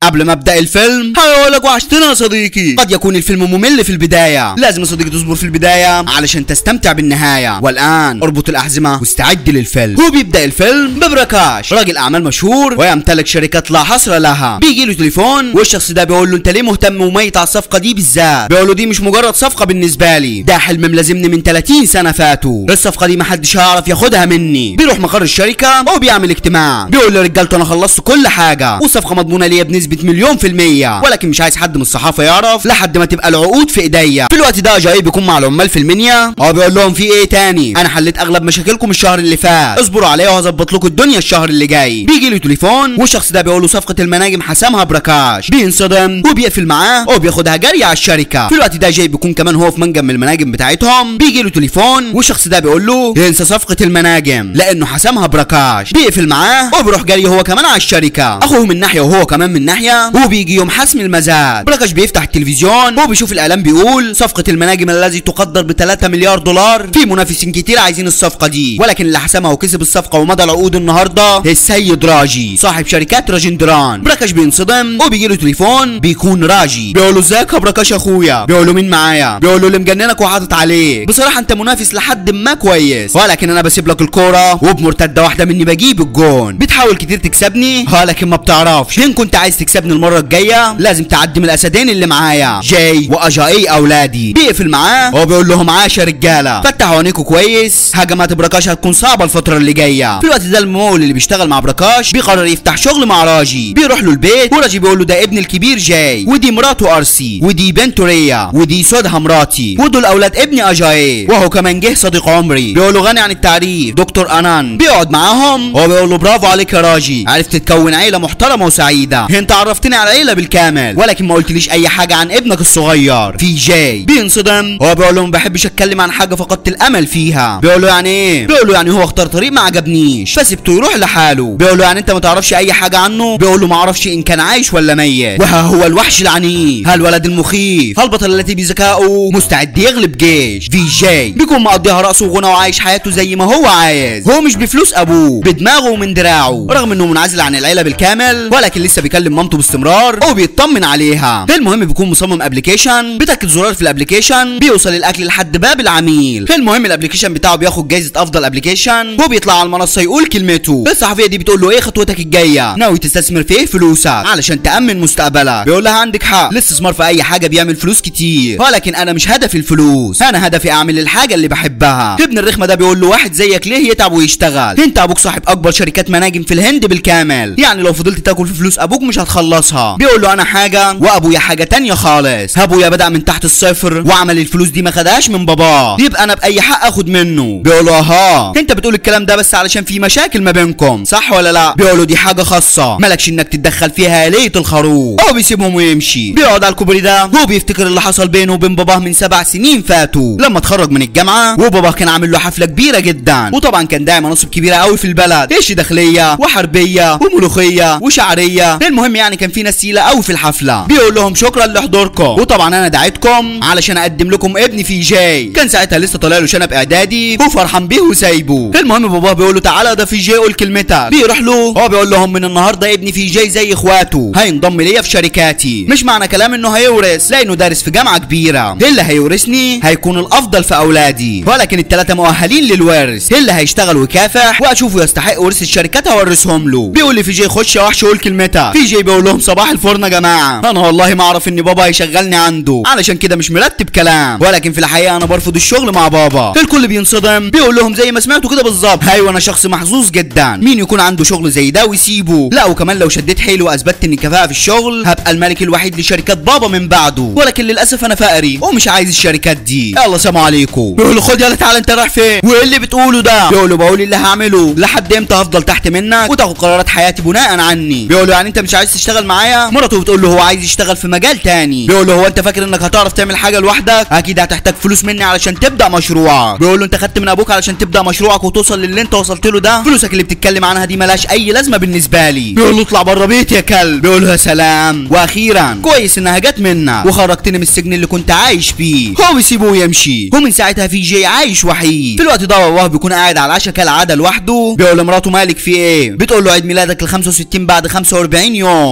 قبل ما ابدا الفيلم هقول لك وحشتنا يا صديقي قد يكون الفيلم ممل في البدايه لازم يا صديقي تصبر في البدايه علشان تستمتع بالنهايه والان اربط الاحزمه واستعد للفيلم هو بيبدا الفيلم ببركاش راجل اعمال مشهور ويمتلك شركات لا حصر لها بيجي له تليفون والشخص ده بيقول له انت ليه مهتم وميت على الصفقه دي بالذات بيقول له دي مش مجرد صفقه بالنسبه لي ده حلم ملازمني من 30 سنه فاتوا الصفقه دي محدش هيعرف ياخدها مني بيروح مقر الشركه وبيعمل اجتماع بيقول لرجالته انا خلصت كل حاجه والصفقه مضمونه ليا بنسبه مليون في الميه ولكن مش عايز حد من الصحافه يعرف لحد ما تبقى العقود في ايديا في الوقت ده جاي بيكون مع العمال في المنيا هو بيقول لهم في ايه تاني انا حليت اغلب مشاكلكم الشهر اللي فات اصبروا عليا وهظبط لكم الدنيا الشهر اللي جاي بيجي له تليفون والشخص ده بيقول له صفقه المناجم حسمها بركاش بينصدم وبيقفل معاه وبياخدها جري على الشركه في الوقت ده جاي بيكون كمان هو في منجم من المناجم بتاعتهم بيجي له تليفون والشخص ده بيقول له ينسى صفقه المناجم لانه حسمها بركاش بيقفل معاه وبيروح جري هو كمان على الشركه اخوه من ناحيه وهو كمان من ناحيه وبيجي يوم حسم المزاد بركاش بيفتح التلفزيون وبيشوف الاعلان بيقول صفقه المناجم الذي تقدر ب 3 مليار دولار في منافسين كتير عايزين الصفقه دي ولكن اللي حسمها وكسب الصفقه ومضى العقود النهارده السيد راجي صاحب شركات راجندران بركاش بينصدم وبيجي له تليفون بيكون راجي بيقول له ازيك يا بركاش اخويا بيقول له مين معايا بيقول له اللي مجننك وحاطط عليك بصراحه انت منافس لحد ما كويس ولكن انا بسيب لك الكوره وبمرتده واحده مني بجيب الجون بتحاول كتير تكسبني ولكن ما بتعرفش ان كنت عايز تكسبني المره الجايه لازم تعدي من الاسدين اللي معايا جاي واجاي اولادي بيقفل معاه وبيقول لهم عاش يا رجاله فتحوا عينيكوا كويس هجمات بركاش هتكون صعبه الفتره اللي جايه في الوقت ده الممول اللي بيشتغل مع بركاش بيقرر يفتح شغل مع راجي بيروح له البيت وراجي بيقول له ده ابن الكبير جاي ودي مراته ارسي ودي بنته ريا ودي سودها مراتي ودول اولاد ابني اجاي وهو كمان جه صديق عمري بيقول له غني عن التعريف دكتور انان بيقعد معاهم هو بيقول له برافو عليك يا راجي عرفت تكون عيله محترمه وسعيده انت عرفتني على العيله بالكامل ولكن ما قلتليش اي حاجه عن ابنك الصغير في جاي بينصدم هو بيقول له ما بحبش اتكلم عن حاجه فقدت الامل فيها بيقول له يعني ايه بيقول له يعني هو اختار طريق ما عجبنيش فسبته يروح لحاله بيقول له يعني انت ما تعرفش اي حاجه عنه بيقول له ما اعرفش ان كان عايش ولا ميت وها هو الوحش العنيف ها الولد المخيف ها البطل التي بذكائه مستعد يغلب جيش في جاي بيكون مقضيها رأسه وغنى وعايش حياته زي ما هو عايز هو مش بفلوس ابوه بدماغه ومن دراعه رغم انه منعزل عن العيله بالكامل ولكن لسه بيكلم مامته باستمرار وبيطمن عليها المهم بيكون مصمم ابلكيشن بتاكد زرار في الابلكيشن بيوصل الاكل لحد باب العميل المهم الابلكيشن بتاعه بياخد جايزه افضل ابلكيشن وبيطلع على المنصه يقول كلمته الصحفيه دي بتقول له ايه خطوتك الجايه ناوي تستثمر في ايه فلوسك علشان تامن مستقبلك بيقول لها عندك حق الاستثمار في اي حاجه بيعمل فلوس كتير ولكن انا مش هدفي الفلوس انا هدفي اعمل الحاجه اللي بحبها ابن الرخمه ده بيقول له واحد زيك ليه يتعب ويشتغل انت ابوك صاحب اكبر شركات مناجم في الهند بالكامل يعني لو فضلت تاكل في فلوس ابوك مش هتخلصها بيقول له انا حاجه وابويا حاجه تانية خالص ابويا بدا من تحت الصفر وعمل الفلوس دي ما خدهاش من باباه يبقى انا باي حق اخد منه بيقول له اها انت بتقول الكلام ده بس علشان في مشاكل ما بينكم صح ولا لا بيقول له دي حاجه خاصه مالكش انك تتدخل فيها يا ليت الخروف هو بيسيبهم ويمشي بيقعد على الكوبري ده هو بيفتكر اللي حصل بينه وبين باباه من سبع سنين فاتوا لما اتخرج من الجامعه وباباه كان عامل له حفله كبيره جدا وطبعا كان داعي مناصب كبيره قوي في البلد ايش داخليه وحربيه وملوخيه وشعريه المهم يعني كان في ناس تقيله قوي في الحفله بيقول لهم شكرا لحضوركم وطبعا انا دعيتكم علشان اقدم لكم ابني في جاي كان ساعتها لسه طالع له شنب اعدادي وفرحان بيه وسايبه المهم باباه بيقول له تعالى ده في جاي قول كلمتك بيروح له هو بيقول لهم من النهارده ابني في جاي زي اخواته هينضم ليا في شركاتي مش معنى كلام انه هيورث لانه دارس في جامعه كبيره اللي هيورثني هيكون الافضل في اولادي ولكن الثلاثه مؤهلين للورث اللي هيشتغل ويكافح واشوفه يستحق ورث الشركات هورثهم له بيقول لي في جاي خش يا وحش قول كلمتك في جاي بيقول لهم صباح الفرن يا جماعه انا والله ما اعرف ان بابا هيشغلني عنده علشان كده مش مرتب كلام ولكن في الحقيقه انا برفض الشغل مع بابا الكل بينصدم بيقول لهم زي ما سمعتوا كده بالظبط ايوه انا شخص محظوظ جدا مين يكون عنده شغل زي ده ويسيبه لا وكمان لو شديت حيلي واثبتت اني كفاءه في الشغل هبقى الملك الوحيد لشركات بابا من بعده ولكن للاسف انا فقري ومش عايز الشركات دي يلا سلام عليكم بيقول له خد يلا تعالى انت رايح فين وايه اللي بتقوله ده بيقول له بقول اللي هعمله لحد امتى هفضل تحت منك وتاخد قرارات حياتي بناء عني بيقول له يعني انت مش عايز تشتغل معايا مراته بتقول له هو عايز يشتغل في مجال تاني بيقول له هو انت فاكر انك هتعرف تعمل حاجه لوحدك اكيد هتحتاج فلوس مني علشان تبدا مشروعك بيقول له انت خدت من ابوك علشان تبدا مشروعك وتوصل للي انت وصلت له ده فلوسك اللي بتتكلم عنها دي ملهاش اي لازمه بالنسبه لي بيقول له اطلع بره بيتي يا كلب بيقول له يا سلام واخيرا كويس انها جت منك وخرجتني من السجن اللي كنت عايش فيه هو بيسيبه ويمشي ومن ساعتها في جي عايش وحيد في الوقت ده باباه بيكون قاعد على العشاء كالعاده لوحده بيقول لمراته مالك في ايه بتقول له عيد ميلادك ال 65 بعد 45 يوم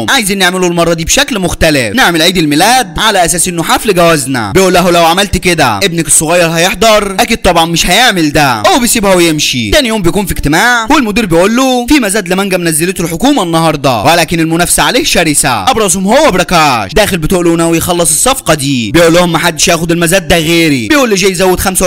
لهم عايزين نعمله المره دي بشكل مختلف نعمل عيد الميلاد على اساس انه حفل جوازنا بيقول له لو عملت كده ابنك الصغير هيحضر اكيد طبعا مش هيعمل ده هو بيسيبها ويمشي تاني يوم بيكون في اجتماع والمدير بيقول له في مزاد لمانجا منزلته الحكومه النهارده ولكن المنافسه عليه شرسه ابرزهم هو بركاش داخل بتقول له ناوي يخلص الصفقه دي بيقول لهم محدش ياخد المزاد ده غيري بيقول لي جاي يزود 25%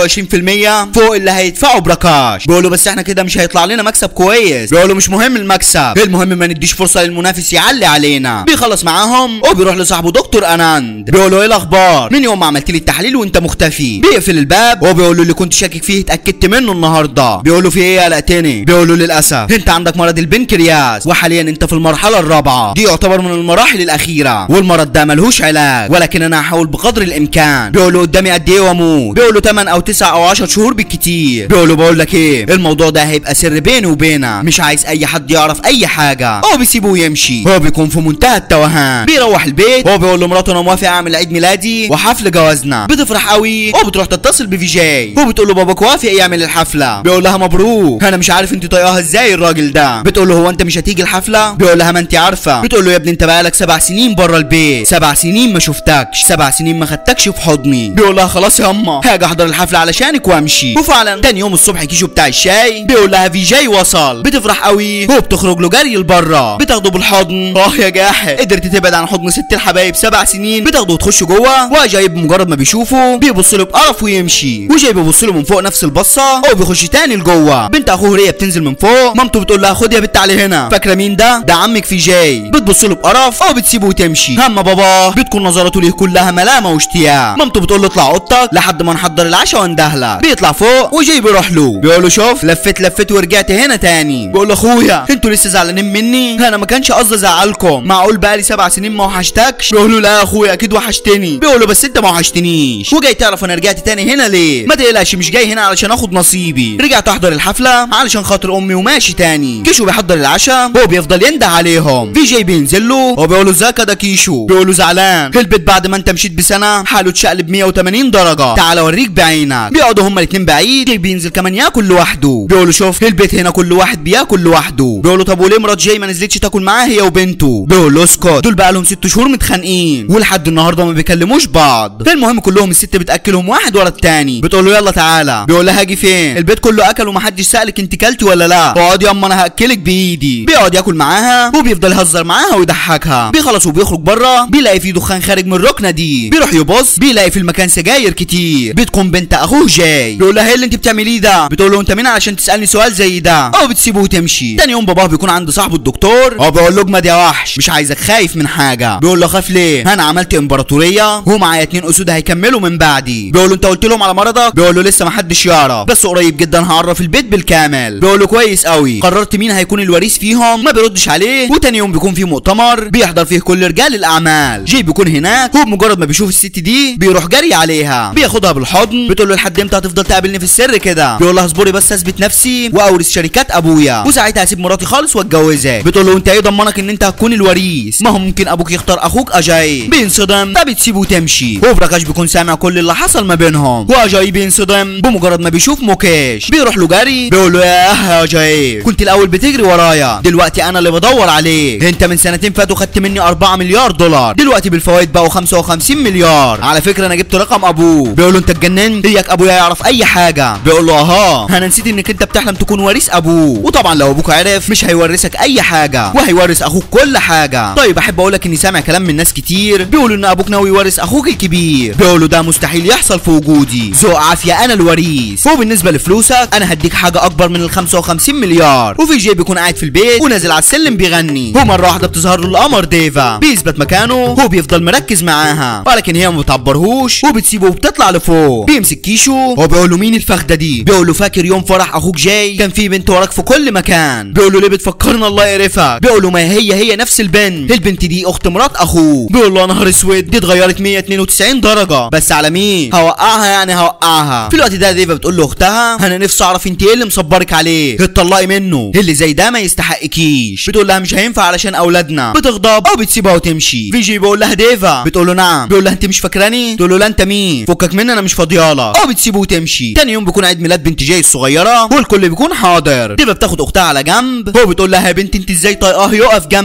فوق اللي هيدفعه بركاش بيقول له بس احنا كده مش هيطلع لنا مكسب كويس بيقول له مش مهم المكسب المهم ما نديش فرصه للمنافس يعلي علينا بيخلص معاهم وبيروح لصاحبه دكتور اناند بيقول له ايه الاخبار من يوم ما عملت لي التحليل وانت مختفي بيقفل الباب وبيقول له اللي كنت شاكك فيه اتاكدت منه النهارده بيقول له في ايه قلقتني بيقول له للاسف انت عندك مرض البنكرياس وحاليا انت في المرحله الرابعه دي يعتبر من المراحل الاخيره والمرض ده ملهوش علاج ولكن انا هحاول بقدر الامكان بيقول له قدامي قد ايه واموت بيقول له 8 او 9 او 10 شهور بالكتير بيقول له بقول لك ايه الموضوع ده هيبقى سر بيني وبينك مش عايز اي حد يعرف اي حاجه هو بيسيبه ويمشي هو بيكون في منتهى التوهان بيروح البيت هو بيقول لمراته انا موافق اعمل عيد ميلادي وحفل جوازنا بتفرح قوي وبتروح تتصل بفي جي هو بتقول له باباك وافق يعمل الحفله بيقول لها مبروك انا مش عارف انت طايقاها ازاي الراجل ده بتقول له هو انت مش هتيجي الحفله بيقول لها ما انت عارفه بتقول له يا ابني انت بقالك سبع سنين بره البيت سبع سنين ما شفتكش سبع سنين ما خدتكش في حضني بيقول لها خلاص يا اما هاجي احضر الحفله علشانك وامشي وفعلا تاني يوم الصبح كيشو بتاع الشاي بيقول لها في جي وصل بتفرح قوي هو بتخرج له جري لبره بتاخده بالحضن اه يا جاحد قدرت تبعد عن حضن ست الحبايب سبع سنين بتاخده وتخش جوه وجاي بمجرد ما بيشوفه بيبص له بقرف ويمشي وجاي بيبص له من فوق نفس البصه هو بيخش تاني لجوه بنت اخوه ريا بتنزل من فوق مامته بتقول لها خد يا بنت علي هنا فاكره مين ده ده عمك في جاي بتبص له بقرف او بتسيبه وتمشي اما بابا بتكون نظراته ليه كلها ملامه واشتياق مامته بتقول له اطلع اوضتك لحد ما نحضر العشاء وندهلك بيطلع فوق وجاي بيروح له بيقول له شوف لفيت لفيت ورجعت هنا تاني بيقول له اخويا انتوا لسه زعلانين مني انا ما كانش قصدي ازعلكم معقول بقالي سبع سنين ما وحشتكش بيقول له لا يا اخويا اكيد وحشتني بيقول له بس انت ما وحشتنيش وجاي تعرف انا رجعت تاني هنا ليه ما تقلقش مش جاي هنا علشان اخد نصيبي رجعت احضر الحفله علشان خاطر امي وماشي تاني كيشو بيحضر العشاء هو بيفضل ينده عليهم في جاي بينزل له هو بيقول له ازيك يا ده كيشو بيقول له زعلان البيت بعد ما انت مشيت بسنه حاله اتشقلب 180 درجه تعال اوريك بعينك بيقعدوا هما الاتنين بعيد جاي بينزل كمان ياكل لوحده بيقول له شوف البيت هنا كل واحد بياكل لوحده بيقول له طب وليه مرات جاي ما نزلتش تاكل معاه هي وبنته بيقول له اسكت دول بقى لهم ست شهور متخانقين ولحد النهارده ما بيكلموش بعض المهم كلهم الست بتاكلهم واحد ورا التاني بتقول له يلا تعالى بيقول لها هاجي فين البيت كله اكل ومحدش سالك انت كلتي ولا لا اقعد ياما انا هاكلك بايدي بيقعد ياكل معاها وبيفضل يهزر معاها ويضحكها بيخلص وبيخرج بره بيلاقي في دخان خارج من الركنه دي بيروح يبص بيلاقي في المكان سجاير كتير بتكون بنت اخوه جاي بيقول لها ايه اللي انت بتعمليه ده بتقول له انت مين علشان تسالني سؤال زي ده او بتسيبه وتمشي تاني يوم باباه بيكون عند صاحبه الدكتور هو بيقول له اجمد يا وحش مش عايزك خايف من حاجه بيقول له خاف ليه انا عملت امبراطوريه ومعايا اتنين اسود هيكملوا من بعدي بيقول له انت قلت لهم على مرضك بيقول له لسه محدش يعرف بس قريب جدا هعرف البيت بالكامل بيقول له كويس قوي قررت مين هيكون الوريث فيهم ما بيردش عليه وتاني يوم بيكون في مؤتمر بيحضر فيه كل رجال الاعمال جاي بيكون هناك هو بمجرد ما بيشوف الست دي بيروح جري عليها بياخدها بالحضن بتقول له لحد امتى هتفضل تقابلني في السر كده بيقول لها اصبري بس اثبت نفسي واورث شركات ابويا وساعتها هسيب مراتي خالص واتجوزك بتقول له انت ايه ضمنك ان انت هتكون الوريث ما هو ممكن ابوك يختار اخوك اجاي بينصدم فبتسيبه وتمشي وفركاش بيكون سامع كل اللي حصل ما بينهم واجاي بينصدم بمجرد ما بيشوف موكيش بيروح له جري بيقول له يا يا جاي كنت الاول بتجري ورايا دلوقتي انا اللي بدور عليك انت من سنتين فاتوا خدت مني 4 مليار دولار دلوقتي بالفوائد بقوا 55 مليار على فكره انا جبت رقم ابوه بيقول له انت اتجننت اياك ابويا يعرف اي حاجه بيقول له اها انا نسيت انك انت بتحلم تكون وريث ابوه وطبعا لو ابوك عرف مش هيورثك اي حاجه وهيورث اخوك كل حاجه طيب احب اقول لك اني سامع كلام من ناس كتير بيقولوا ان ابوك ناوي يورث اخوك الكبير بيقولوا ده مستحيل يحصل في وجودي ذوق عافيه انا الوريث وبالنسبه لفلوسك انا هديك حاجه اكبر من ال 55 مليار وفي جي بيكون قاعد في البيت ونازل على السلم بيغني ومره واحده بتظهر له القمر ديفا بيثبت مكانه هو بيفضل مركز معاها ولكن هي ما بتعبرهوش وبتسيبه وبتطلع لفوق بيمسك كيشو وبيقول له مين الفخده دي بيقول له فاكر يوم فرح اخوك جاي كان في بنت وراك في كل مكان بيقول له ليه بتفكرنا الله يقرفك بيقول له ما هي هي نفس البنت البنت دي اخت مرات اخوه بيقول له يا نهار اسود دي اتغيرت 192 درجه بس على مين هوقعها يعني هوقعها في الوقت ده ديفا بتقول له اختها انا نفسي اعرف انت ايه اللي مصبرك عليه اتطلقي منه اللي زي ده ما يستحقكيش بتقول لها مش هينفع علشان اولادنا بتغضب او بتسيبها وتمشي فيجي بيقول لها ديفا بتقول له نعم بيقول لها انت مش فاكراني تقول له لا انت مين فكك مني انا مش فاضيالك او بتسيبه وتمشي تاني يوم بيكون عيد ميلاد بنت جاي الصغيره والكل بيكون حاضر ديفا بتاخد اختها على جنب هو بتقول لها يا بنت انت ازاي طايقاه يقف جنبك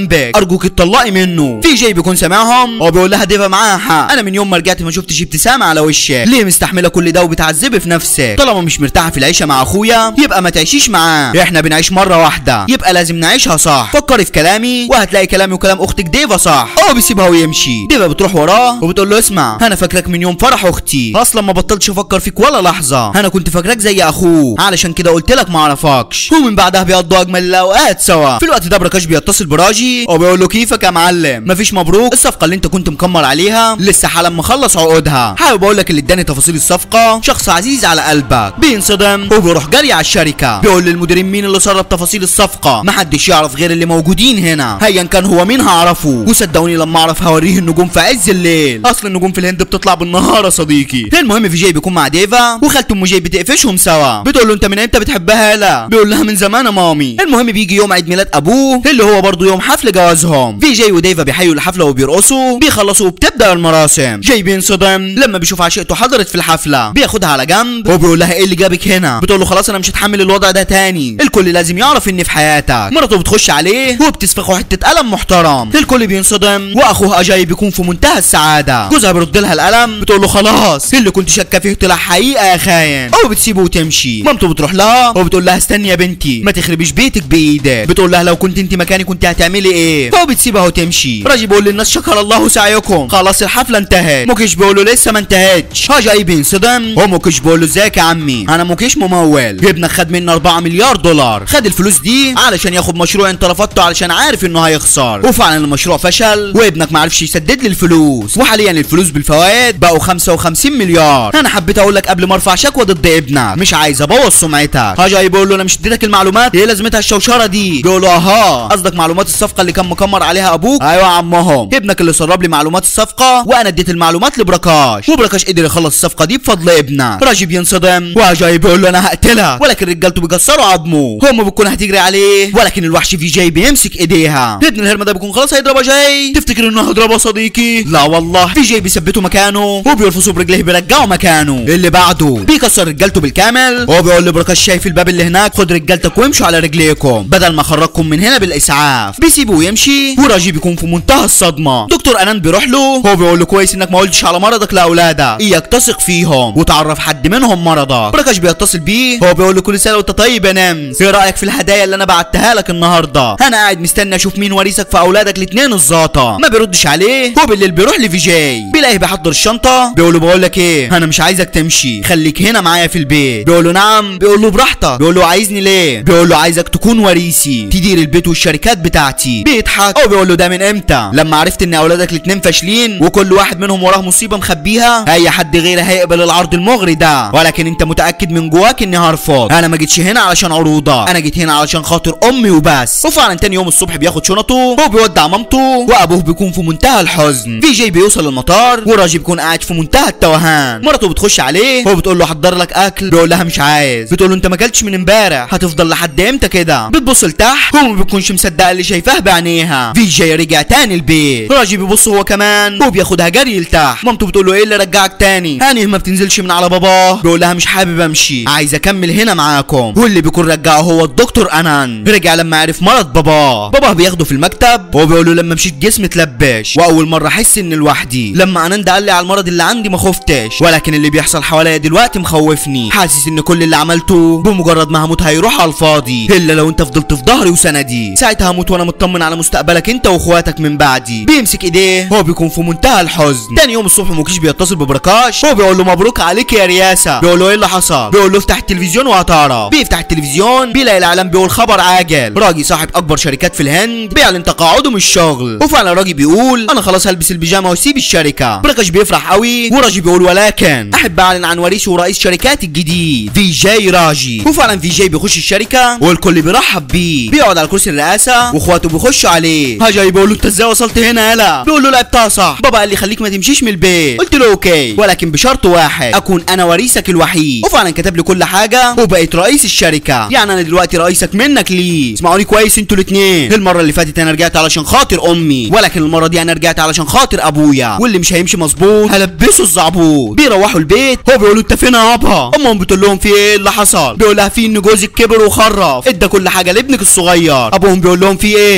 ارجوك اتطلقي منه في جاي بيكون سامعهم هو بيقول لها ديفا معاها حق انا من يوم ما رجعت ما شفتش ابتسامه على وشك ليه مستحمله كل ده وبتعذبي في نفسك طالما مش مرتاحه في العيشه مع اخويا يبقى ما تعيشيش معاه احنا بنعيش مره واحده يبقى لازم نعيشها صح فكري في كلامي وهتلاقي كلامي وكلام اختك ديفا صح هو بيسيبها ويمشي ديفا بتروح وراه وبتقول له اسمع انا فاكرك من يوم فرح اختي اصلا ما بطلتش افكر فيك ولا لحظه انا كنت فاكرك زي اخوه علشان كده قلت لك ما اعرفكش ومن بعدها بيقضوا اجمل الاوقات سوا في الوقت ده براكاش بيتصل براجي وبيقول له كيفك يا معلم مفيش مبروك الصفقه اللي انت كنت مكمر عليها لسه حالا مخلص عقودها حابب اقول لك اللي اداني تفاصيل الصفقه شخص عزيز على قلبك بينصدم وبيروح جري على الشركه بيقول للمديرين مين اللي سرب تفاصيل الصفقه محدش يعرف غير اللي موجودين هنا هيا كان هو مين هعرفه وصدقوني لما اعرف هوريه النجوم في عز الليل اصل النجوم في الهند بتطلع بالنهار يا صديقي المهم في جاي بيكون مع ديفا وخالته ام جاي بتقفشهم سوا بتقول له انت من امتى بتحبها لا بيقول لها من زمان يا مامي المهم بيجي يوم عيد ميلاد ابوه اللي هو برضه يوم حفل جوازهم في جاي وديفا بيحيوا الحفله وبيرقصوا بيخلصوا وبتبدا المراسم جاي بينصدم لما بيشوف عشيقته حضرت في الحفله بياخدها على جنب وبيقول لها ايه اللي جابك هنا بتقول له خلاص انا مش هتحمل الوضع ده تاني الكل لازم يعرف اني في حياتك مراته بتخش عليه وبتسفخه حته قلم محترم الكل بينصدم واخوها اجاي بيكون في منتهى السعاده جوزها بيرد لها القلم بتقول له خلاص اللي كنت شاكه فيه طلع حقيقه يا خاين او بتسيبه وتمشي مامته بتروح لها وبتقول لها استني يا بنتي ما تخربيش بيتك بايدك بتقول لها لو كنت انت مكاني كنت هتعملي ايه فهو بتسيبها وتمشي راجي بيقول للناس شكر الله سعيكم خلاص الحفله انتهت موكيش بيقول له لسه ما انتهتش هاجا اي بينصدم وموكيش بيقول له ازيك يا عمي انا موكيش ممول ابنك خد مني 4 مليار دولار خد الفلوس دي علشان ياخد مشروع انت رفضته علشان عارف انه هيخسر وفعلا المشروع فشل وابنك ما عرفش يسدد لي الفلوس وحاليا الفلوس بالفوائد بقوا 55 مليار انا حبيت اقول لك قبل ما ارفع شكوى ضد ابنك مش عايز ابوظ سمعتك هاجا بيقول له انا مش اديتك المعلومات ايه لازمتها الشوشره دي بيقول له اها قصدك معلومات الصفقه اللي كان مكمر عليها ابوك ايوه يا عمهم ابنك اللي سرب لي معلومات الصفقه وانا اديت المعلومات لبركاش وبركاش قدر يخلص الصفقه دي بفضل ابنك راجي بينصدم وهاجا بيقول له انا هقتلها ولكن رجالته بيكسروا عظمه هم بتكون هتجري عليه ولكن الوحش في جاي بيمسك ايديها ابن الهرمه ده بيكون خلاص هيضربها جاي تفتكر انه هيضربها صديقي لا والله في جاي بيثبته مكانه وبيرفصوا برجليه بيرجعوا مكانه اللي بعده بيكسر رجالته بالكامل وبيقول لبركاش شايف الباب اللي هناك خد رجالتك وامشوا على رجليكم بدل ما اخرجكم من هنا بالاسعاف بيسيبه ويمشي وراجي بيكون في منتهى الصدمه دكتور انان بيروح له هو بيقول له كويس انك ما قلتش على مرضك لاولادك اياك تثق فيهم وتعرف حد منهم مرضك بركاش بيتصل بيه هو بيقول له كل سنه وانت طيب يا نمس ايه رايك في الهدايا اللي انا بعتها لك النهارده انا قاعد مستني اشوف مين وريثك في اولادك الاثنين الزاطه ما بيردش عليه هو بالليل بيروح لفي جاي بيلاقيه بيحضر الشنطه بيقول له بقول لك ايه انا مش عايزك تمشي خليك هنا معايا في البيت بيقول له نعم بيقول له براحتك بيقول له عايزني ليه بيقول له عايزك تكون وريثي تدير البيت والشركات بتاعتي بيضحك او بيقول له ده من امتى لما عرفت ان اولادك الاثنين فاشلين وكل واحد منهم وراه مصيبه مخبيها اي حد غيري هيقبل العرض المغري ده ولكن انت متاكد من جواك اني هرفض انا ما جيتش هنا علشان عروضه انا جيت هنا علشان خاطر امي وبس وفعلا تاني يوم الصبح بياخد شنطه هو بيودع مامته وابوه بيكون في منتهى الحزن في جاي بيوصل المطار وراجي بيكون قاعد في منتهى التوهان مراته بتخش عليه هو بتقول له حضر لك اكل بيقول لها مش عايز بتقول له انت ما اكلتش من امبارح هتفضل لحد امتى كده بتبص لتحت هو ما بيكونش مصدق اللي شايفاه بعينيها في جاي رجع تاني البيت راجي بيبص هو كمان هو بياخدها جري لتحت مامته بتقول له ايه اللي رجعك تاني هاني ما بتنزلش من على باباه بيقول لها مش حابب امشي عايز اكمل هنا معاكم واللي بيكون رجعه هو الدكتور انان رجع لما عرف مرض باباه باباه بياخده في المكتب وهو بيقول له لما مشيت جسمي اتلبش واول مره احس اني لوحدي لما انان ده قال لي على المرض اللي عندي ما خفتش ولكن اللي بيحصل حواليا دلوقتي مخوفني حاسس ان كل اللي عملته بمجرد ما هموت هيروح على الفاضي الا لو انت فضلت في ظهري وسندي ساعتها هموت وانا مطمن على مستقبلك انت واخواتك من بعدي بيمسك ايديه هو بيكون في منتهى الحزن تاني يوم الصبح موكيش بيتصل ببركاش هو بيقول له مبروك عليك يا رياسه بيقول له ايه اللي حصل بيقول له افتح التلفزيون وهتعرف بيفتح التلفزيون بيلاقي الاعلام بيقول خبر عاجل راجي صاحب اكبر شركات في الهند بيعلن تقاعده من الشغل وفعلا راجي بيقول انا خلاص هلبس البيجامه واسيب الشركه بركش بيفرح قوي وراجي بيقول ولكن احب اعلن عن وريثي ورئيس شركاتي الجديد في جاي راجي وفعلا في جاي بيخش الشركه والكل بيرحب بيه بيقعد على كرسي الرئاسه واخواته بيخشوا عليه هاجي بيقول له انت ازاي وصلت هنا يالا بيقول له لعبتها صح بابا قال لي خليك ما تمشيش من البيت قلت له اوكي ولكن بشرط واحد اكون انا وريثك الوحيد وفعلا كتب لي كل حاجه وبقيت رئيس الشركه يعني انا دلوقتي رئيسك منك ليه اسمعوني كويس انتوا الاثنين المره اللي فاتت انا رجعت علشان خاطر امي ولكن المره دي انا رجعت علشان خاطر ابويا واللي مش هيمشي مظبوط هلبسه الزعبوط بيروحوا البيت هو بيقولوا انت فين يا ابا امهم بتقول لهم في ايه اللي حصل بيقول لها في ان جوزك كبر وخرف ادى كل حاجه لابنك الصغير ابوهم بيقول لهم في ايه بيقولوا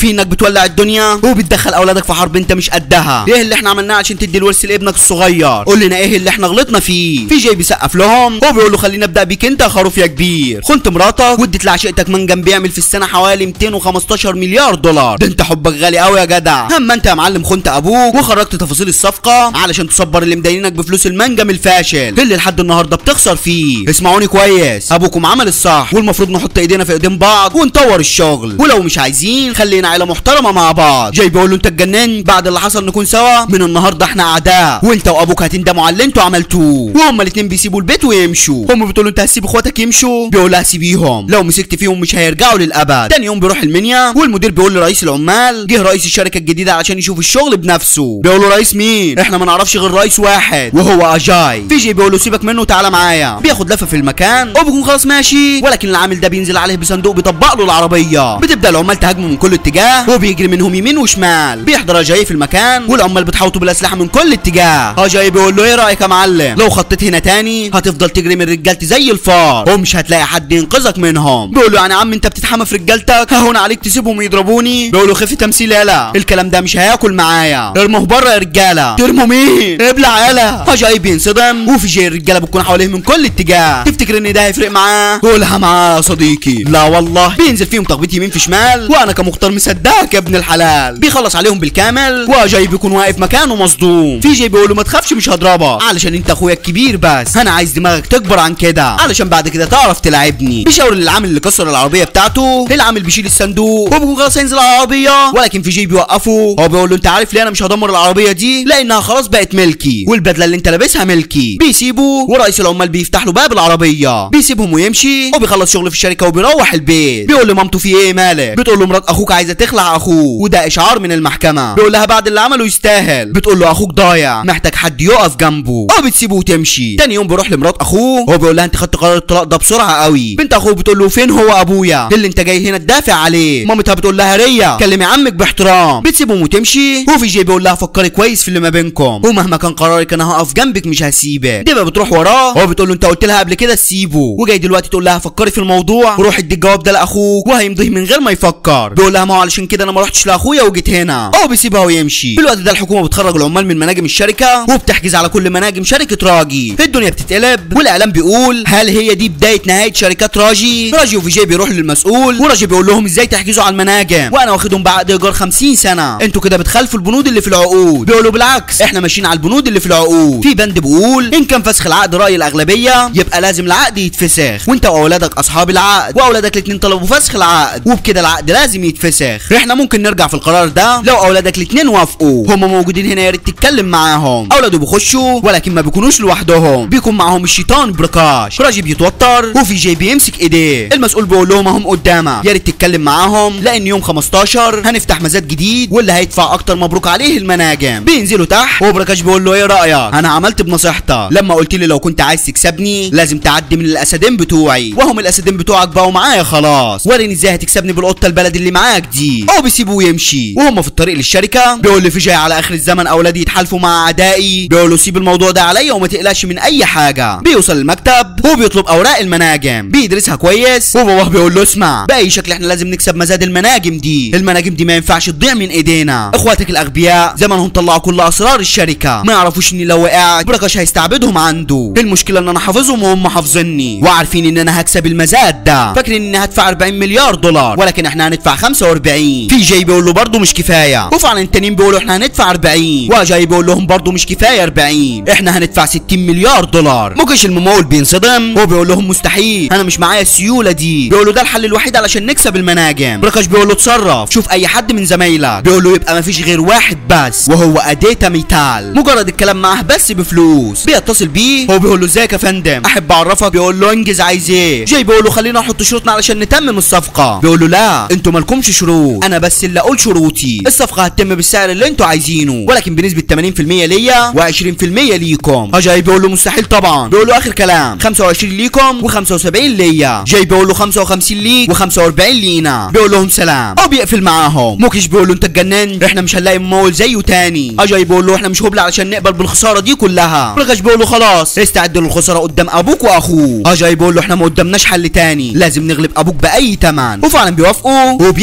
يكفي انك بتولع الدنيا وبتدخل اولادك في حرب انت مش قدها ايه اللي احنا عملناه عشان تدي الورث لابنك الصغير قول لنا ايه اللي احنا غلطنا فيه في جاي بيسقف لهم هو بيقول له خلينا ابدا بيك انت يا خروف يا كبير خنت مراتك واديت لعشيقتك منجم بيعمل في السنه حوالي 215 مليار دولار ده انت حبك غالي قوي يا جدع اما انت يا معلم خنت ابوك وخرجت تفاصيل الصفقه علشان تصبر اللي مدينك بفلوس المنجم الفاشل اللي لحد النهارده بتخسر فيه اسمعوني كويس ابوكم عمل الصح والمفروض نحط ايدينا في ايدين بعض ونطور الشغل ولو مش عايزين خلينا عيله محترمه مع بعض جاي بيقول له انت اتجننت بعد اللي حصل نكون سوا من النهارده احنا اعداء وانت وابوك هتندموا على اللي انتوا عملتوه وهما الاتنين بيسيبوا البيت ويمشوا هم بتقولوا انت هتسيب اخواتك يمشوا بيقول لها سيبيهم لو مسكت فيهم مش هيرجعوا للابد تاني يوم بيروح المنيا والمدير بيقول لرئيس العمال جه رئيس الشركه الجديده عشان يشوف الشغل بنفسه بيقول له رئيس مين احنا ما نعرفش غير رئيس واحد وهو اجاي فيجي بيقول له سيبك منه وتعالى معايا بياخد لفه في المكان وبيكون خلاص ماشي ولكن العامل ده بينزل عليه بصندوق بيطبق له العربيه بتبدا العمال تهاجمه من كل اتجاه وبيجري منهم يمين وشمال بيحضر اجاي في المكان والعمال بتحوطه بالاسلحه من كل اتجاه اجاي بيقول له ايه رايك يا معلم لو خطيت هنا تاني هتفضل تجري من رجالتي زي الفار ومش هتلاقي حد ينقذك منهم بيقول له يعني يا عم انت بتتحمى في رجالتك هون عليك تسيبهم يضربوني بيقول له خفي تمثيل يالا الكلام ده مش هياكل معايا ارموه بره يا رجاله ترموا مين ابلع يالا اجاي بينصدم وفي جاي الرجاله بتكون حواليه من كل اتجاه تفتكر ان ده هيفرق معاه قولها معاه يا صديقي لا والله بينزل فيهم تخبيط يمين في شمال وانا كمختار مصدقك يا ابن الحلال بيخلص عليهم بالكامل وجاي بيكون واقف مكانه مصدوم في جاي بيقول له ما تخافش مش هضربك علشان انت اخويا الكبير بس انا عايز دماغك تكبر عن كده علشان بعد كده تعرف تلعبني بيشاور للعامل اللي كسر العربيه بتاعته العامل بيشيل الصندوق وبيكون خلاص هينزل على العربيه ولكن في جي بيوقفه هو بيقول له انت عارف ليه انا مش هدمر العربيه دي لانها خلاص بقت ملكي والبدله اللي انت لابسها ملكي بيسيبه ورئيس العمال بيفتح له باب العربيه بيسيبهم ويمشي وبيخلص شغل في الشركه وبيروح البيت بيقول لمامته في ايه مالك بتقول له مرات اخوك عايزه تخلع اخوه وده اشعار من المحكمه بيقول لها بعد اللي عمله يستاهل بتقول له اخوك ضايع محتاج حد يقف جنبه او بتسيبه وتمشي تاني يوم بيروح لمرات اخوه هو بيقول لها انت خدت قرار الطلاق ده بسرعه قوي بنت اخوه بتقول له فين هو ابويا اللي انت جاي هنا تدافع عليه مامتها بتقول لها ريا كلمي عمك باحترام بتسيبهم وتمشي وفي جي بيقول لها فكري كويس في اللي ما بينكم ومهما كان قرارك انا هقف جنبك مش هسيبك دي بقى بتروح وراه هو بتقول له انت قلت لها قبل كده تسيبه وجاي دلوقتي تقول لها فكري في الموضوع وروح ادي الجواب ده لاخوك وهيمضيه من غير ما يفكر بيقول لها ما هو علشان كده انا ما رحتش لاخويا وجيت هنا هو بيسيبها ويمشي في الوقت ده الحكومه بتخرج العمال من مناجم الشركه وبتحجز على كل مناجم شركه راجي الدنيا بتتقلب والاعلام بيقول هل هي دي بدايه نهايه شركات راجي راجي وفي جي بيروح للمسؤول وراجي بيقول لهم ازاي تحجزوا على المناجم وانا واخدهم بعقد ايجار 50 سنه انتوا كده بتخالفوا البنود اللي في العقود بيقولوا بالعكس احنا ماشيين على البنود اللي في العقود في بند بيقول ان كان فسخ العقد راي الاغلبيه يبقى لازم العقد يتفسخ وانت واولادك اصحاب العقد واولادك الاثنين طلبوا فسخ العقد وبكده العقد لازم يتفسخ احنا ممكن نرجع في القرار ده لو اولادك الاثنين وافقوا هم موجودين هنا يا ريت تتكلم معاهم اولاده بيخشوا ولكن ما بيكونوش لوحدهم بيكون معاهم الشيطان بركاش راجي بيتوتر وفي جي بيمسك ايديه المسؤول بيقول لهم هم قدامك يا ريت تتكلم معاهم لان يوم 15 هنفتح مزاد جديد واللي هيدفع اكتر مبروك عليه المناجم بينزلوا تحت وبركاش بيقول له ايه رايك انا عملت بنصيحتك لما قلت لي لو كنت عايز تكسبني لازم تعدي من الاسدين بتوعي وهم الاسدين بتوعك بقوا معايا خلاص وريني ازاي هتكسبني بالقطه البلد اللي معاك دي هو بيسيبه ويمشي وهم في الطريق للشركه بيقول لي في جاي على اخر الزمن اولادي يتحالفوا مع اعدائي بيقول له سيب الموضوع ده عليا وما تقلقش من اي حاجه بيوصل المكتب وبيطلب اوراق المناجم بيدرسها كويس وباباه بيقول له اسمع باي شكل احنا لازم نكسب مزاد المناجم دي المناجم دي ما ينفعش تضيع من ايدينا اخواتك الاغبياء زمانهم طلعوا كل اسرار الشركه ما يعرفوش اني لو وقعت بركاش هيستعبدهم عنده المشكله ان انا حافظهم وهم حافظيني وعارفين ان انا هكسب المزاد ده فاكرين اني هدفع 40 مليار دولار ولكن احنا هندفع 45 في جاي بيقول له برضه مش كفايه وفعلا التانيين بيقولوا احنا هندفع 40 وجاي بيقول لهم برضه مش كفايه 40 احنا هندفع 60 مليار دولار ممكنش الممول بينصدم وبيقول لهم مستحيل انا مش معايا السيوله دي بيقولوا ده الحل الوحيد علشان نكسب المناجم بركاش بيقول له اتصرف شوف اي حد من زمايلك بيقول له يبقى مفيش غير واحد بس وهو اديتا ميتال مجرد الكلام معاه بس بفلوس بيتصل بيه هو بيقول له ازيك يا فندم احب اعرفك بيقول له انجز عايز ايه جاي بيقول له خلينا نحط شروطنا علشان نتمم الصفقه بيقول له لا انتوا مالكمش شروط انا بس اللي اقول شروطي الصفقه هتتم بالسعر اللي انتوا عايزينه ولكن بنسبه 80% ليا و20% ليكم جاي بيقول له مستحيل طبعا بيقول له اخر كلام 25 ليكم و75 ليا جاي بيقول له 55 ليك و45 لينا بيقول لهم سلام او بيقفل معاهم موكيش بيقول له انت اتجننت احنا مش هنلاقي ممول زيه تاني اجاي بيقول له احنا مش هبل علشان نقبل بالخساره دي كلها برغش بيقول له خلاص استعد للخساره قدام ابوك واخوه اجاي بيقول له احنا ما قدامناش حل تاني لازم نغلب ابوك باي تمن وفعلا بيوافقوا وبيبدا المزاد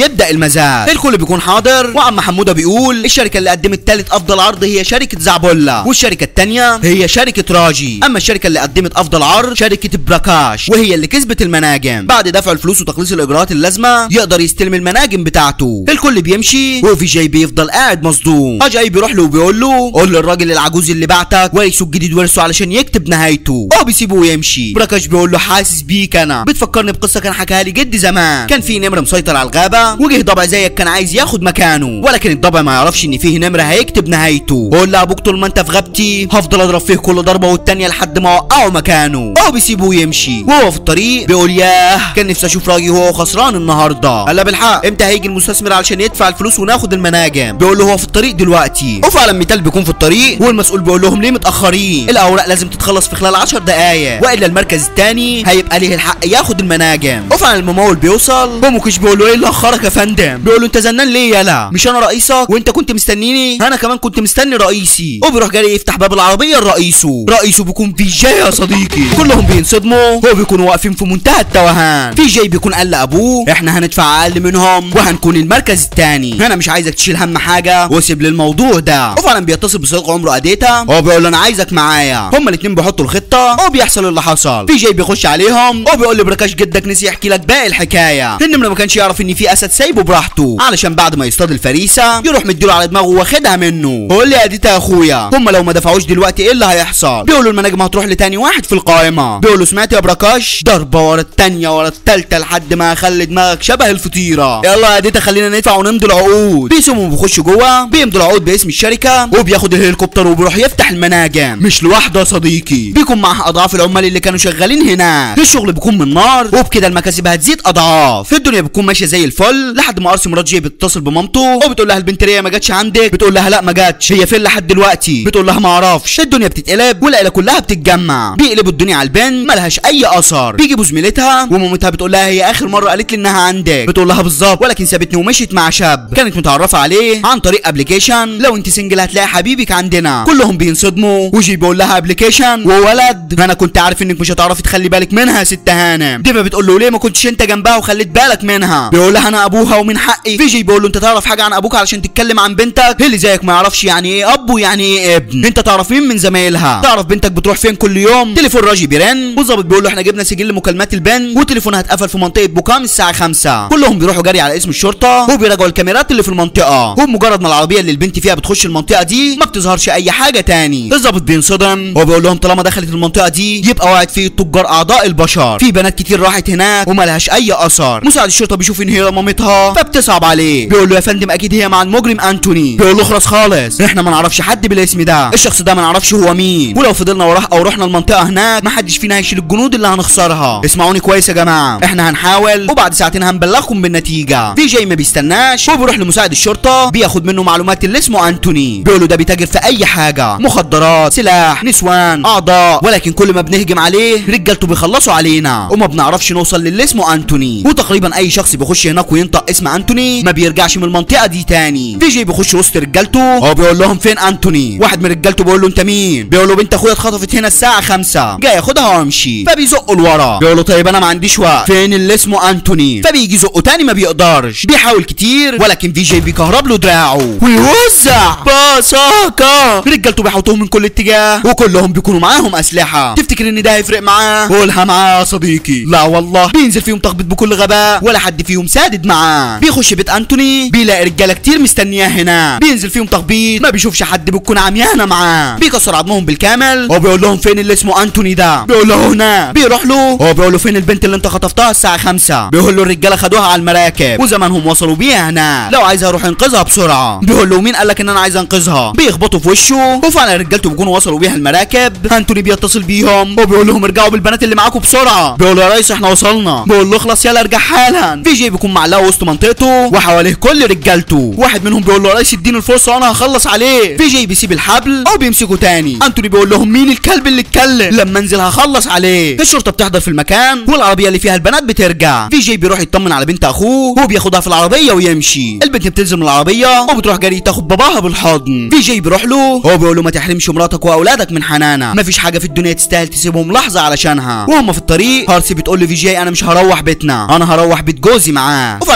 الجنازات الكل بيكون حاضر وعم حموده بيقول الشركه اللي قدمت تالت افضل عرض هي شركه زعبولا والشركه التانية هي شركه راجي اما الشركه اللي قدمت افضل عرض شركه براكاش وهي اللي كسبت المناجم بعد دفع الفلوس وتخليص الاجراءات اللازمه يقدر يستلم المناجم بتاعته الكل بيمشي وفي جاي بيفضل قاعد مصدوم فجاه بيروح له وبيقول له قول للراجل العجوز اللي بعتك ورثه الجديد ورثه علشان يكتب نهايته هو بيسيبه ويمشي براكاش بيقول له حاسس بيك انا بتفكرني بقصه كان حكاها لي جدي زمان كان في نمر مسيطر على الغابه وجه ضبع زيك كان عايز ياخد مكانه ولكن الضبع ما يعرفش ان فيه نمر هيكتب نهايته قول لابوك طول ما انت في غابتي هفضل اضرب فيه كل ضربه والتانيه لحد ما اوقعه مكانه هو بيسيبه ويمشي وهو في الطريق بيقول ياه كان نفسي اشوف راجي وهو خسران النهارده قال له بالحق امتى هيجي المستثمر علشان يدفع الفلوس وناخد المناجم بيقول له هو في الطريق دلوقتي وفعلا ميتال بيكون في الطريق والمسؤول بيقول لهم ليه متاخرين الاوراق لازم تتخلص في خلال 10 دقائق والا المركز الثاني هيبقى ليه الحق ياخد المناجم وفعلا الممول بيوصل وموكش بيقول له ايه اللي اخرك يا فندم بيقول له انت زنان ليه يالا مش انا رئيسك وانت كنت مستنيني انا كمان كنت مستني رئيسي وبيروح جاي يفتح باب العربيه لرئيسه رئيسه بيكون في جاي يا صديقي كلهم بينصدموا هو بيكونوا واقفين في منتهى التوهان في جاي بيكون قال لابوه احنا هندفع اقل منهم وهنكون المركز الثاني انا مش عايزك تشيل هم حاجه وسيب لي الموضوع ده وفعلا بيتصل بصديق عمره اديتا هو بيقول له انا عايزك معايا هما الاثنين بيحطوا الخطه وبيحصل اللي حصل في جاي بيخش عليهم وبيقول لي بركاش جدك نسي يحكي لك باقي الحكايه النمر ما كانش يعرف ان في اسد سايبه براحته علشان بعد ما يصطاد الفريسه يروح مديله على دماغه واخدها منه بيقول لي يا اديتا يا اخويا هما لو ما دفعوش دلوقتي ايه اللي هيحصل بيقولوا المناجم هتروح لتاني واحد في القائمه بيقولوا سمعت يا بركاش ضربه ورا التانيه ورا التالته لحد ما اخلي دماغك شبه الفطيره يلا يا اديتا خلينا ندفع ونمضي العقود بيسموا بيخش جوه بيمضوا العقود باسم الشركه وبياخد الهليكوبتر وبيروح يفتح المناجم مش لوحده يا صديقي بيكون معاه اضعاف العمال اللي كانوا شغالين هناك الشغل بيكون من نار وبكده المكاسب هتزيد اضعاف الدنيا بتكون ماشيه زي الفل لحد ما ارسي مرات جي بتتصل بمامته وبتقول لها البنت ريا ما جاتش عندك بتقول لها لا ما جاتش هي فين لحد دلوقتي بتقول لها ما اعرفش الدنيا بتتقلب والعيله كلها بتتجمع بيقلبوا الدنيا على البنت ملهاش اي اثر بيجيبوا زميلتها ومامتها بتقول لها هي اخر مره قالت لي انها عندك بتقول لها بالظبط ولكن سابتني ومشيت مع شاب كانت متعرفه عليه عن طريق ابلكيشن لو انت سنجل هتلاقي حبيبك عندنا كلهم بينصدموا وجي بيقول لها ابلكيشن وولد انا كنت عارف انك مش هتعرفي تخلي بالك منها يا ست هانم ديما بتقول له ليه ما كنتش انت جنبها وخليت بالك منها بيقول لها انا ابوها ومن حقي فيجي بيقول له انت تعرف حاجه عن ابوك علشان تتكلم عن بنتك اللي زيك ما يعرفش يعني ايه اب ويعني ايه ابن انت تعرف مين من زمايلها تعرف بنتك بتروح فين كل يوم تليفون راجي بيرن والظابط بيقول له احنا جبنا سجل مكالمات البنت وتليفونها اتقفل في منطقه بوكام الساعه 5 كلهم بيروحوا جري على اسم الشرطه وبيراجعوا الكاميرات اللي في المنطقه وبمجرد ما العربيه اللي البنت فيها بتخش المنطقه دي ما بتظهرش اي حاجه تاني الظابط بينصدم وبيقول لهم طالما دخلت المنطقه دي يبقى وقعت في تجار اعضاء البشر في بنات كتير راحت هناك وما لهاش اي اثر مساعد الشرطه بيشوف ان هي مامتها فبتصعب عليه بيقول له يا فندم اكيد هي مع المجرم انتوني بيقول له اخرس خالص احنا ما نعرفش حد بالاسم ده الشخص ده ما نعرفش هو مين ولو فضلنا وراه او رحنا المنطقه هناك ما حدش فينا هيشيل الجنود اللي هنخسرها اسمعوني كويس يا جماعه احنا هنحاول وبعد ساعتين هنبلغكم بالنتيجه في جاي ما بيستناش وبيروح لمساعد الشرطه بياخد منه معلومات اللي اسمه انتوني بيقول له ده بيتاجر في اي حاجه مخدرات سلاح نسوان اعضاء ولكن كل ما بنهجم عليه رجالته بيخلصوا علينا وما بنعرفش نوصل للي اسمه انتوني وتقريبا اي شخص بيخش هناك وينطق اسم انتوني ما بيرجعش من المنطقه دي تاني في جاي بيخش وسط رجالته هو بيقول لهم فين انتوني واحد من رجالته بيقول له انت مين بيقول له بنت اخويا اتخطفت هنا الساعه 5 جاي ياخدها وامشي فبيزقه لورا بيقول له طيب انا ما عنديش وقت فين اللي اسمه انتوني فبيجي يزقه تاني ما بيقدرش بيحاول كتير ولكن في جاي بيكهرب له دراعه ويوزع باساكا رجالته بيحوطوه من كل اتجاه وكلهم بيكونوا معاهم اسلحه تفتكر ان ده هيفرق معاه قولها معاه يا صديقي لا والله بينزل فيهم تخبط بكل غباء ولا حد فيهم سادد معاه بيخش بيت انتوني بيلاقي رجاله كتير مستنياه هنا بينزل فيهم تخبيط ما بيشوفش حد بتكون عميانه معاه بيكسر عظمهم بالكامل وبيقول لهم فين اللي اسمه انتوني ده بيقول له هنا بيروح له هو بيقول له فين البنت اللي انت خطفتها الساعه 5 بيقول له الرجاله خدوها على المراكب وزمانهم وصلوا بيها هنا لو عايز اروح انقذها بسرعه بيقول له مين قال لك ان انا عايز انقذها بيخبطوا في وشه وفعلا رجالته بيكونوا وصلوا بيها المراكب انتوني بيتصل بيهم وبيقول لهم ارجعوا بالبنات اللي معاكم بسرعه بيقول له يا ريس احنا وصلنا بيقول له اخلص يلا ارجع حالا في جي بيكون معلقه وسط منطقته وحواليه كل رجالته واحد منهم بيقول له يا ريس اديني الفرصه وانا هخلص عليه في جي بيسيب الحبل او بيمسكه تاني انتوني بيقول لهم مين الكلب اللي اتكلم لما انزل هخلص عليه الشرطه بتحضر في المكان والعربيه اللي فيها البنات بترجع في جي بيروح يطمن على بنت اخوه وبياخدها في العربيه ويمشي البنت بتنزل من العربيه وبتروح جري تاخد باباها بالحضن في جي بيروح له هو بيقول له ما تحرمش مراتك واولادك من حنانها مفيش حاجه في الدنيا تستاهل تسيبهم لحظه علشانها وهم في الطريق هارسي بتقول لفي جي انا مش هروح بيتنا انا هروح بيت جوزي معاه وفعلا بترجع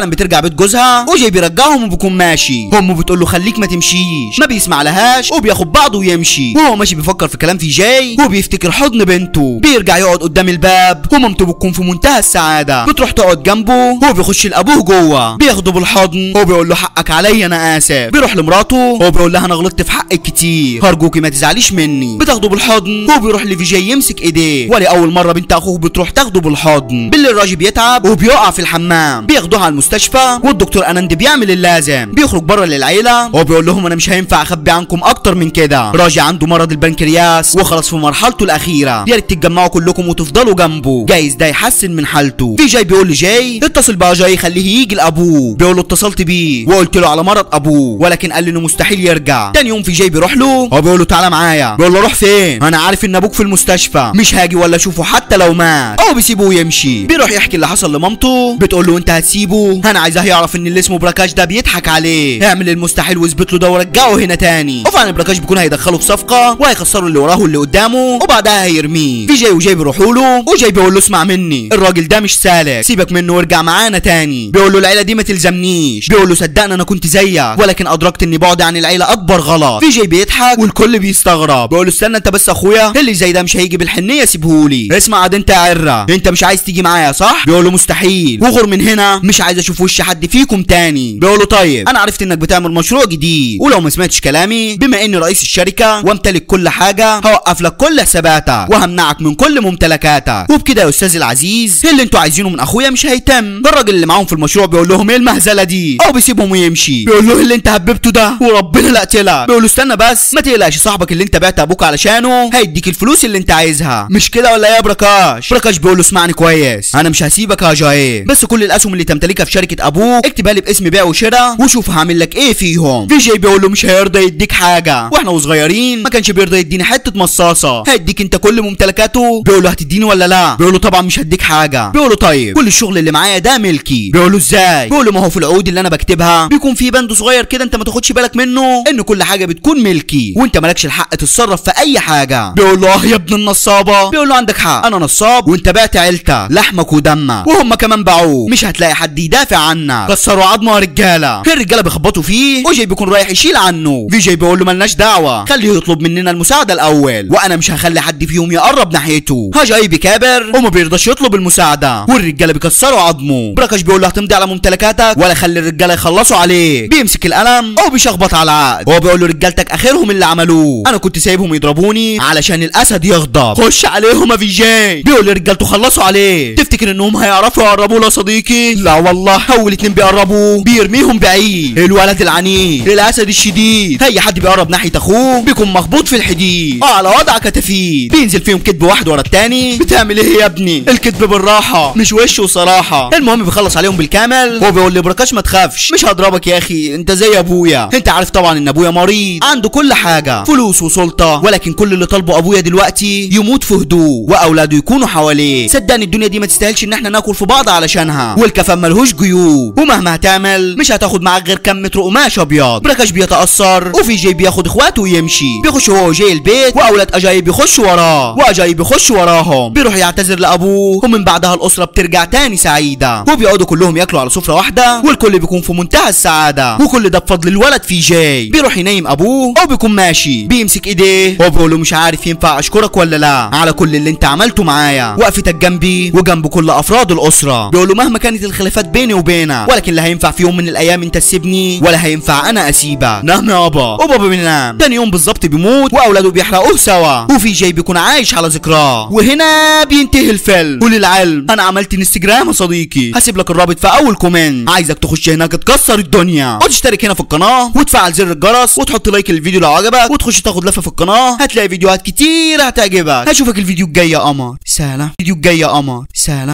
بيت جوزها وجاي بيرجعهم وبيكون ماشي امه بتقول له خليك ما تمشيش ما بيسمع لهاش وبياخد بعضه ويمشي وهو ماشي بيفكر في كلام في جاي وبيفتكر حضن بنته بيرجع يقعد قدام الباب ومامته بتكون في منتهى السعاده بتروح تقعد جنبه هو بيخش لابوه جوه بياخده بالحضن هو بيقول له حقك عليا انا اسف بيروح لمراته هو بيقول لها انا غلطت في حقك كتير هرجوكي ما تزعليش مني بتاخده بالحضن هو بيروح لفي جاي يمسك ايديه ولاول مره بنت اخوه بتروح تاخده بالحضن بالليل الراجل بيتعب وبيقع في الحمام بياخدوه على المستشفى والدكتور انند بيعمل اللازم بيخرج بره للعيله هو بيقول لهم انا مش هينفع اخبي عنكم اكتر من كده راجي عنده مرض البنكرياس وخلاص في مرحلته الاخيره يا ريت تتجمعوا كلكم وتفضلوا جنبه جايز ده يحسن من حالته في جاي بيقول لجاي اتصل بقى جاي خليه يجي لابوه بيقول له اتصلت بيه وقلت له على مرض ابوه ولكن قال لي انه مستحيل يرجع تاني يوم في جاي بيروح له هو بيقول له تعالى معايا بيقول له روح فين انا عارف ان ابوك في المستشفى مش هاجي ولا اشوفه حتى لو مات هو بيسيبه ويمشي بيروح يحكي اللي حصل لمامته بتقول له انت هتسيبه انا عايزاه يعرف ان اللي اسمه براكاش ده بيضحك عليه اعمل المستحيل واثبت له ده ورجعه هنا تاني وفعلا براكاش بيكون هيدخله في صفقه وهيخسروا اللي وراه واللي قدامه وبعدها هيرميه في جاي وجاي بيروحوا له وجاي بيقول له اسمع مني الراجل ده مش سالك سيبك منه وارجع معانا تاني بيقول له العيله دي ما تلزمنيش بيقول له صدقني انا كنت زيك ولكن ادركت اني بعد عن العيله اكبر غلط في جاي بيضحك والكل بيستغرب بيقول له استنى انت بس اخويا اللي زي ده مش هيجي بالحنيه سيبهولي اسمع عاد انت يا عره انت مش عايز تيجي معايا صح بيقول له مستحيل وغر من هنا مش عايز اشوف وش حد فيكم تاني بيقول له طيب انا عرفت انك بتعمل مشروع جديد ولو ما سمعتش كلامي بما اني رئيس الشركه وامتلك كل حاجه هوقف لك كل حساباتك وهمنعك من كل ممتلكاتك وبكده يا استاذ العزيز اللي انتوا عايزينه من اخويا مش هيتم الراجل اللي معاهم في المشروع بيقول لهم ايه المهزله دي او بيسيبهم ويمشي بيقول له اللي انت هببته ده وربنا لا اقتلك بيقول له استنى بس ما تقلقش صاحبك اللي انت بعت ابوك علشانه هيديك الفلوس اللي انت عايزها مش كده ولا ايه يا بركاش بركاش بيقول له اسمعني كويس انا مش هسيبك يا جاي بس كل الاسهم اللي تمتلكها في شركه ابوك اكتبها لي باسم بيع وشراء وشوف هعمل لك ايه فيهم في جاي بيقول له مش هيرضى يديك حاجه واحنا وصغيرين ما كانش بيرضى يديني حته مصاصه هيديك انت كل ممتلكاته بيقول له هتديني ولا لا بيقول له طبعا مش هديك حاجه بيقول له طيب كل الشغل اللي معايا ده ملكي بيقول له ازاي بيقول له ما هو في العقود اللي انا بكتبها بيكون في بند صغير كده انت ما تاخدش بالك منه ان كل حاجه بتكون ملكي وانت مالكش الحق تتصرف في اي حاجه بيقول له اه يا ابن النصابه بيقول له عندك حق انا نصاب وانت بعت عيلتك لحمك ودمك وهم كمان باعوه مش هتلاقي حد يدافع عنك كسروا عظمه يا رجاله الرجاله بيخبطوا فيه وجاي بيكون رايح يشيل عنه في جاي بيقول له ملناش دعوه خليه يطلب مننا المساعده الاول وانا مش هخلي حد فيهم يقرب ناحيته هجاي بيكابر وما بيرضاش يطلب المساعده والرجاله بيكسروا عظمه براكش بيقول له هتمضي على ممتلكاتك ولا خلي الرجاله يخلصوا عليه بيمسك القلم او بيشخبط على العقد هو بيقول له رجالتك اخرهم اللي عملوه انا كنت سايبهم يضربوني علشان الاسد يغضب خش عليهم يا في جاي بيقول لرجالته خلصوا عليه تفتكر انهم هيعرفوا يقربوا له يا صديقي لا والله اول اتنين بيقربوا بيرميهم بعيد الولد العنيد الاسد الشديد اي حد بيقرب ناحيه اخوه بيكون مخبوط في الحديد اه على وضع كتافيت بينزل فيهم كدب واحد ورا التاني بتعمل ايه يا ابني الكدب بالراحه مش وش وصراحه المهم بيخلص عليهم بالكامل هو بيقول لبركاش ما تخافش مش هضربك يا اخي انت زي ابويا انت عارف طبعا ان ابويا مريض عنده كل حاجه فلوس وسلطه ولكن كل اللي طالبه ابويا دلوقتي يموت في هدوء واولاده يكونوا حواليه صدقني الدنيا دي ما تستاهلش ان احنا ناكل في بعض علشانها والكفن ملهوش جيوب ومهما هتعمل مش هتاخد معاك غير كم متر قماش ابيض بركاش بيتاثر وفي جاي بياخد اخواته ويمشي بيخش هو وجاي البيت واولاد اجاي بيخشوا وراه واجاي بيخشوا وراهم بيروح يعتذر لابوه ومن بعدها الاسره بترجع تاني سعيده وبيقعدوا كلهم ياكلوا على سفره واحده والكل بيكون في منتهى السعاده وكل ده بفضل الولد في جاي بيروح ينيم ابوه او بيكون ماشي بيمسك ايديه هو بيقول له مش عارف ينفع اشكرك ولا لا على كل اللي انت عملته معايا وقفتك جنبي وجنب كل افراد الاسره بيقول له مهما كانت الخلافات بيني وبينك ولكن لا هينفع في يوم من الايام انت تسيبني ولا هينفع انا اسيبك نعم يابا وبابا بينام تاني يوم بالظبط بيموت واولاده بيحرقوه سوا وفي جاي بيكون عايش على ذكراه وهنا بينتهي الفيلم وللعلم انا عملت انستجرام يا صديقي هسيب لك الرابط في اول كومنت عايزك تخش هناك تكسر الدنيا وتشترك هنا في القناه وتفعل زر الجرس وتحط لايك للفيديو لو عجبك وتخش تاخد لفه في القناه هتلاقي فيديوهات كتير هتعجبك هشوفك الفيديو الجاي يا قمر سلام الفيديو الجاي يا قمر سلام